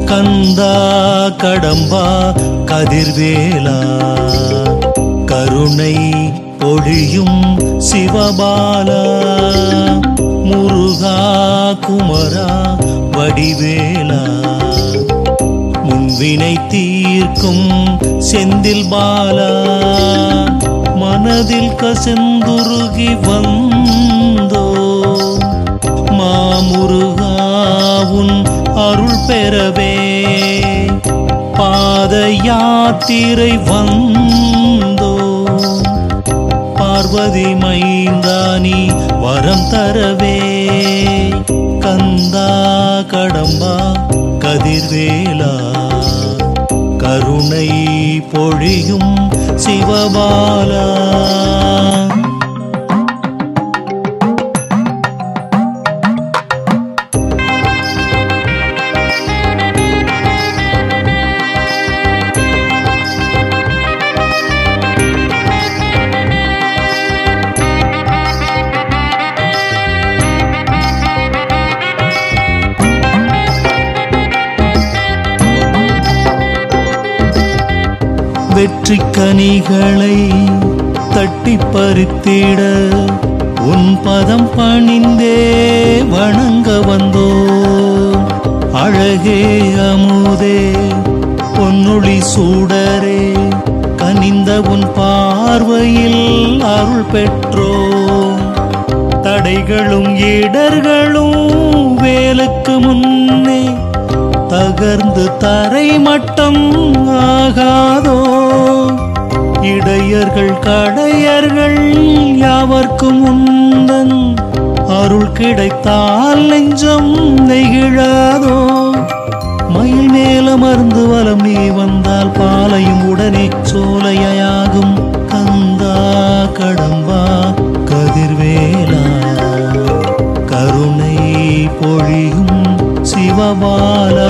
கந்தா கடம்பா கதிர்வேலா கருணை பொழியும் சிவபாலா முருகா குமரா வடிவேலா முன்வினை தீர்க்கும் செந்தில் பாலா மனதில் கசந்துருகி வந்தோ மாமுருகாவுன் அருள் பெறவே பாத யாத்திரை வந்தோ பார்வதி மைந்தானி வரம் தரவே கந்தா கடம்பா கதிர்வேலா கருணை பொழியும் சிவபாலா வெற்றி கனிகளை தட்டி பறித்திட உன் பதம் பணிந்தே வணங்க வந்தோ அழகே அமுதே பொன்னொளி சூடரே கனிந்த உன் பார்வையில் அருள் பெற்றோ தடைகளும் இடர்களும் வேலுக்கு முன்னே தகர்ந்து தரை மட்டம் ஆகாதோ இடையர்கள் கடையர்கள் யாவர்க்கும் உந்தன் அருள் கிடைத்தால் நெஞ்சம் நெகிழாதோ மயில் மேலமர்ந்து வலம் நீ வந்தால் பாலையும் உடனே சோலையாகும் கந்தா கடம்பா கதிர்வேலா கருணை பொழியும் சிவபாலா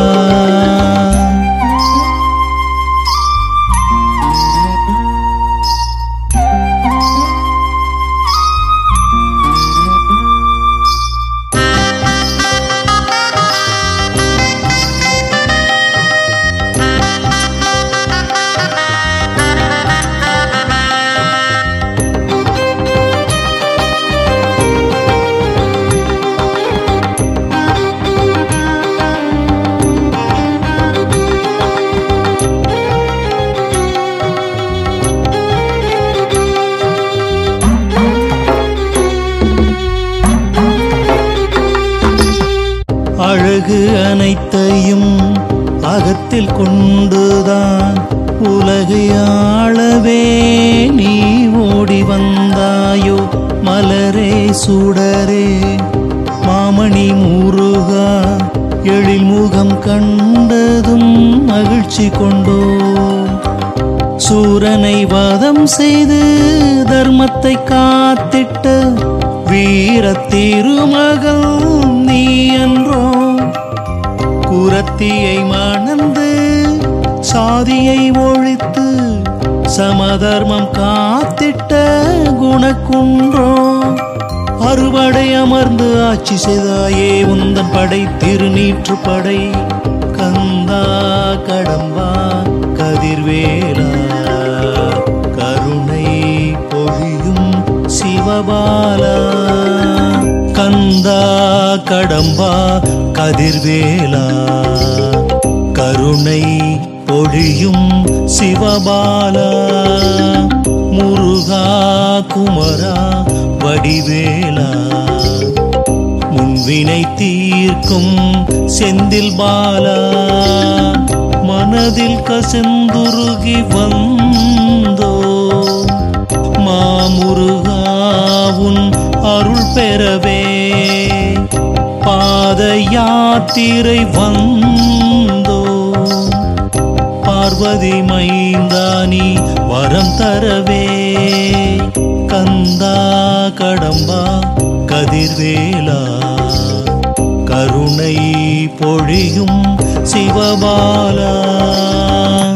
அழகு அனைத்தையும் அகத்தில் கொண்டுதான் உலகை ஆளவே நீ ஓடி வந்தாயோ மலரே சுடரே மாமணி முருகா எழில் முகம் கண்டதும் மகிழ்ச்சி கொண்டோ சூரனை வதம் செய்து தர்மத்தை காத்திட்ட வீர திருமகள் நீ என்றோ குரத்தியை மணந்து சாதியை ஒழித்து சமதர்மம் காத்திட்ட குணக்குன்றோ அறுபடை அமர்ந்து ஆட்சி செய்தாயே உந்தன் படை திருநீற்று படை கந்தா கடம்பா கதிர்வேலா கருணை பொழியும் சிவபாலா கந்தா கடம்பா கதிர்வேலா கருணை பொழியும் சிவபாலா முருகா குமரா வடிவேலா முன்வினை தீர்க்கும் செந்தில் பாலா மனதில் கசந்துருகி வந்தோ மாமுருகாவுன் அருள் பெறவே பாத யாத்திரை வந்தோ பார்வதி மைந்தானி வரம் தரவே கந்தா கடம்பா கதிர்வேலா கருணை பொழியும் சிவபாலா